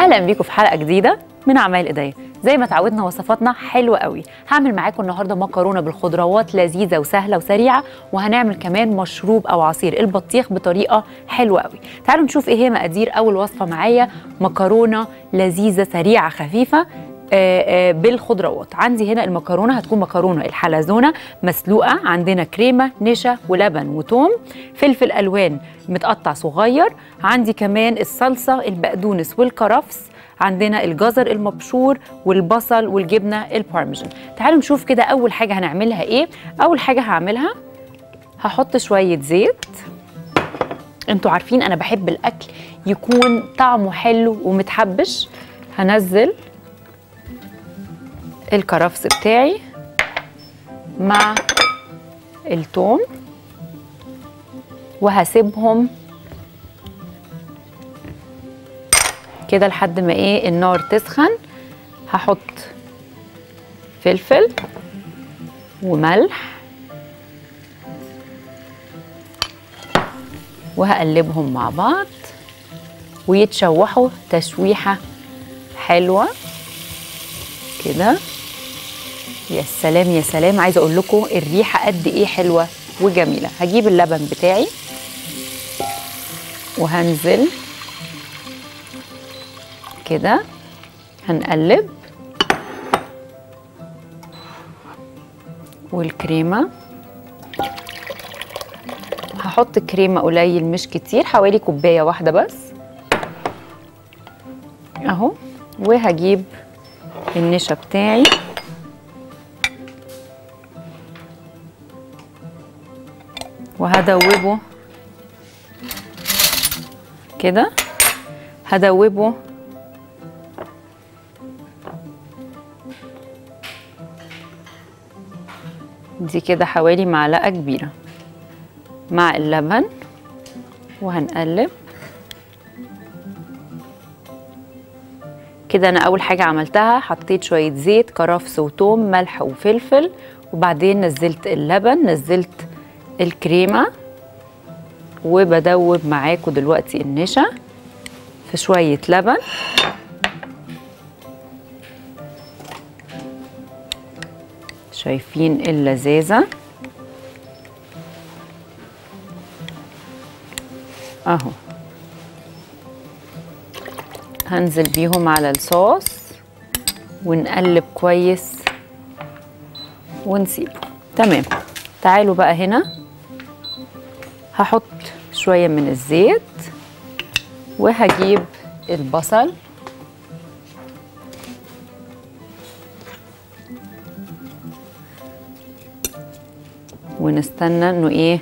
اهلا بيكم في حلقه جديده من اعمال ايديا زي ما اتعودنا وصفاتنا حلوه قوي هعمل معاكم النهارده مكرونه بالخضروات لذيذه وسهله وسريعه وهنعمل كمان مشروب او عصير البطيخ بطريقه حلوه قوي تعالوا نشوف ايه هي مقادير اول وصفه معايا مكرونه لذيذه سريعه خفيفه آه، آه، بالخضروات عندي هنا المكرونه هتكون مكرونه الحلزونه مسلوقه عندنا كريمه نشا ولبن وتوم فلفل الوان متقطع صغير عندي كمان الصلصه البقدونس والكرفس عندنا الجزر المبشور والبصل والجبنه البارميجان تعالوا نشوف كده اول حاجه هنعملها ايه اول حاجه هعملها هحط شويه زيت انتوا عارفين انا بحب الاكل يكون طعمه حلو ومتحبش هنزل الكرفس بتاعي مع التوم وهسيبهم كده لحد ما ايه النار تسخن هحط فلفل وملح وهقلبهم مع بعض ويتشوحوا تشويحه حلوه كده يا سلام يا سلام عايزه اقول لكم الريحه قد ايه حلوه وجميله هجيب اللبن بتاعي وهنزل كده هنقلب والكريمه هحط كريمه قليل مش كتير حوالي كوبايه واحده بس اهو وهجيب النشا بتاعي وهدوبه كده هدوبه دي كده حوالي معلقة كبيرة مع اللبن وهنقلب كده انا اول حاجه عملتها حطيت شويه زيت كرفس وتوم ملح وفلفل وبعدين نزلت اللبن نزلت الكريمه وبدوب معاكم دلوقتي النشا في شويه لبن شايفين اللذاذه اهو هنزل بيهم على الصوص ونقلب كويس ونسيبه تمام تعالوا بقى هنا هحط شوية من الزيت وهجيب البصل ونستنى انه ايه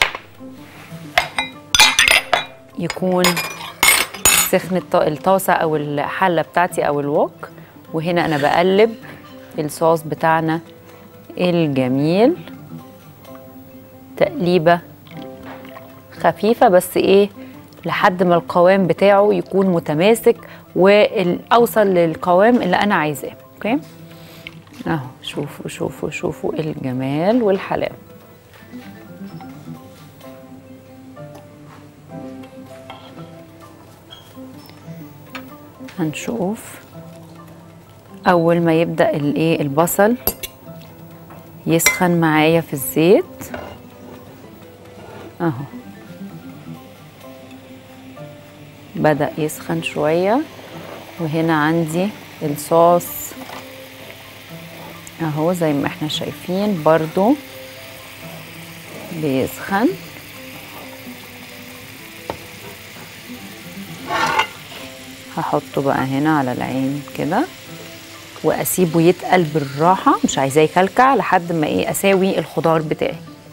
يكون سخن الط- الطاسه او الحله بتاعتي او الوok وهنا انا بقلب الصوص بتاعنا الجميل تقليبه خفيفه بس ايه لحد ما القوام بتاعه يكون متماسك واوصل للقوام اللي انا عايزاه اوكي اهو شوفوا شوفوا شوفوا الجمال والحلاوه هنشوف اول ما يبدا الايه البصل يسخن معايا في الزيت اهو بدا يسخن شويه وهنا عندي الصوص اهو زي ما احنا شايفين برضو بيسخن هحطه بقى هنا على العين كده واسيبه يتقل بالراحه مش عايزاه يكلكع لحد ما ايه اساوي الخضار بتاعي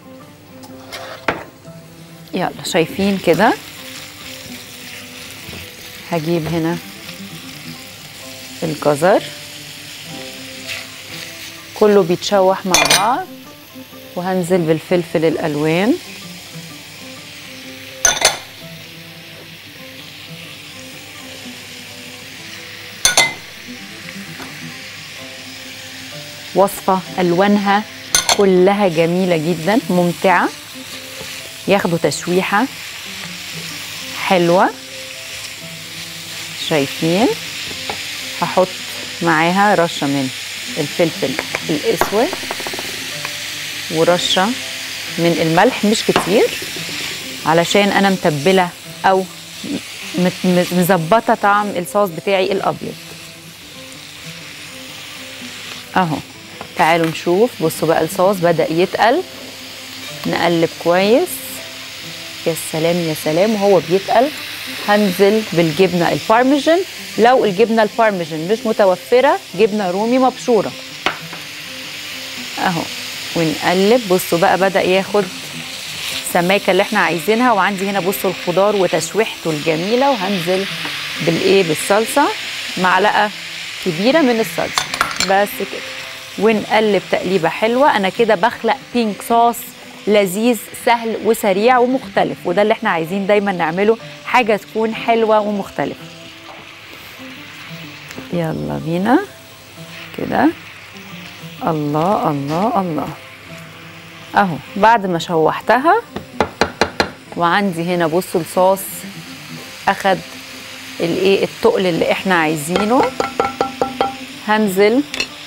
يلا شايفين كده هجيب هنا الجزر كله بيتشوح مع بعض وهنزل بالفلفل الالوان وصفة ألوانها كلها جميلة جدا ممتعة ياخدوا تشويحة حلوة شايفين هحط معاها رشه من الفلفل الاسود ورشه من الملح مش كتير علشان انا متبله او مت- مت- مظبطه طعم الصوص بتاعي الابيض اهو تعالوا نشوف بصوا بقى الصوص بدا يتقل نقلب كويس يا سلام يا سلام وهو بيتقل هنزل بالجبنه البارميجان لو الجبنه البارميجان مش متوفره جبنه رومي مبشوره اهو ونقلب بصوا بقى بدا ياخد السماكه اللي احنا عايزينها وعندي هنا بصوا الخضار وتشويحته الجميله وهنزل بالايه بالصلصه معلقه كبيره من الصلصه بس كده ونقلب تقليبه حلوه انا كده بخلق بينك صوص لذيذ سهل وسريع ومختلف وده اللي احنا عايزين دايما نعمله حاجه تكون حلوه ومختلفه يلا بينا كده الله الله الله اهو بعد ما شوحتها وعندي هنا بصوا الصوص اخد الايه التقل اللي احنا عايزينه هنزل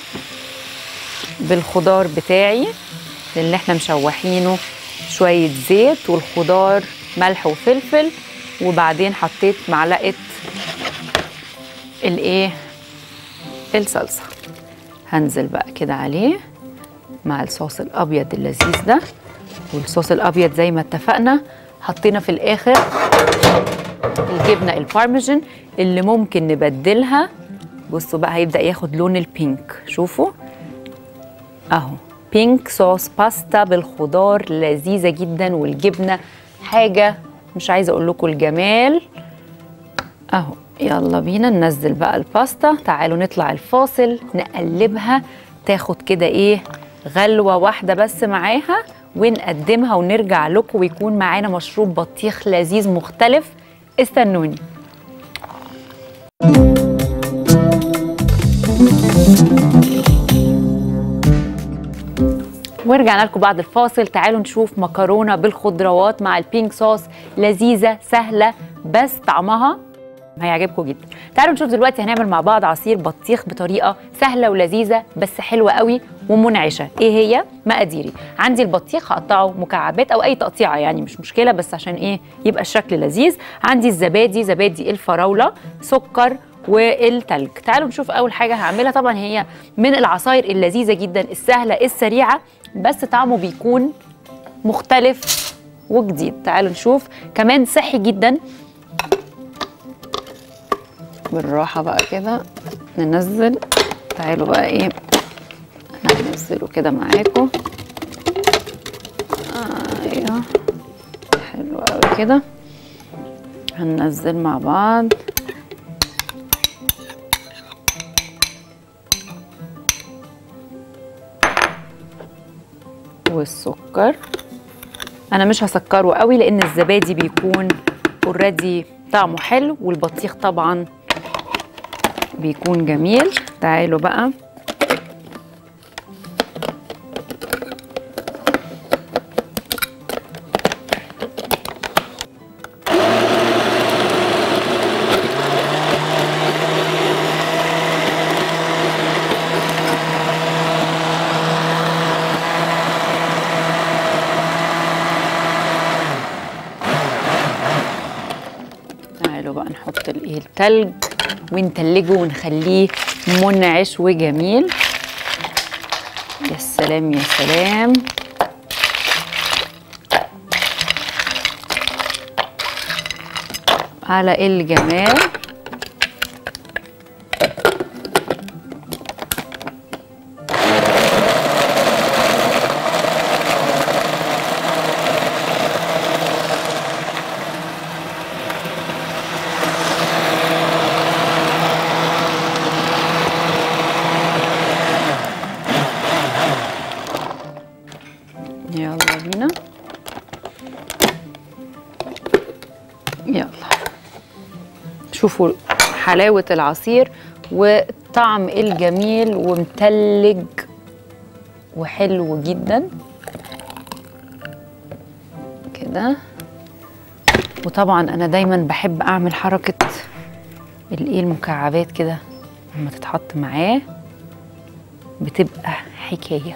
بالخضار بتاعي اللي احنا مشوحينه شوية زيت والخضار ملح وفلفل وبعدين حطيت معلقة الايه الصلصة هنزل بقى كده عليه مع الصوص الابيض اللذيذ ده والصوص الابيض زي ما اتفقنا حطينا في الاخر الجبنه البارميجان اللي ممكن نبدلها بصوا بقى هيبدا ياخد لون البينك شوفوا اهو بينك صوص باستا بالخضار لذيذه جدا والجبنه حاجه مش عايزه اقول لكم الجمال اهو يلا بينا ننزل بقى الباستا تعالوا نطلع الفاصل نقلبها تاخد كده ايه غلوه واحده بس معاها ونقدمها ونرجع لكم ويكون معانا مشروب بطيخ لذيذ مختلف استنوني ورجعنا لكم بعد الفاصل تعالوا نشوف مكرونه بالخضروات مع البينك صوص لذيذه سهله بس طعمها هيعجبكم جدا تعالوا نشوف دلوقتي هنعمل مع بعض عصير بطيخ بطريقه سهله ولذيذه بس حلوه قوي ومنعشه ايه هي مقاديري عندي البطيخ هقطعه مكعبات او اي تقطيعه يعني مش مشكله بس عشان ايه يبقى الشكل لذيذ عندي الزبادي زبادي الفراوله سكر والتلج تعالوا نشوف اول حاجه هعملها طبعا هي من العصاير اللذيذه جدا السهله السريعه بس طعمه بيكون مختلف وجديد تعالوا نشوف كمان صحي جدا بالراحة بقى كده ننزل تعالوا بقى ايه انا هنزله كده معاكم ايوه حلو قوي كده هننزل مع بعض والسكر انا مش هسكره قوي لان الزبادي بيكون اوريدي طعمه حلو والبطيخ طبعا بيكون جميل تعالوا بقى تعالوا بقى نحط الايه التلج ونتلجه ونخليه منعش وجميل يا سلام يا سلام على الجمال يلا بينا يلا شوفوا حلاوة العصير والطعم الجميل ومتلج وحلو جدا كده وطبعا انا دايما بحب اعمل حركة الايه المكعبات كده لما تتحط معاه بتبقى حكايه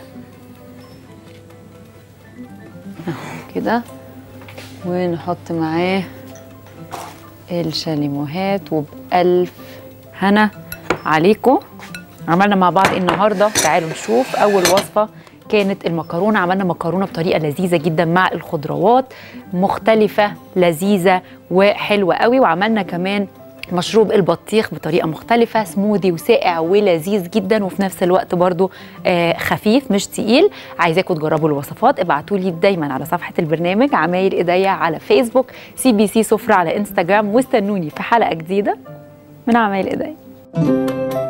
اهو كده ونحط معاه الشاليموهات وبألف هنا عليكم عملنا مع بعض النهارده تعالوا نشوف اول وصفه كانت المكرونه عملنا مكرونه بطريقه لذيذه جدا مع الخضروات مختلفه لذيذه وحلوه قوي وعملنا كمان مشروب البطيخ بطريقه مختلفه سموذي وساقع ولذيذ جدا وفي نفس الوقت برضو آه خفيف مش تقيل عايزاكم تجربوا الوصفات ابعتوا لي دايما على صفحه البرنامج عمايل ايديا على فيسبوك سي بي سي سفره على انستغرام واستنوني في حلقه جديده من عمايل ايديا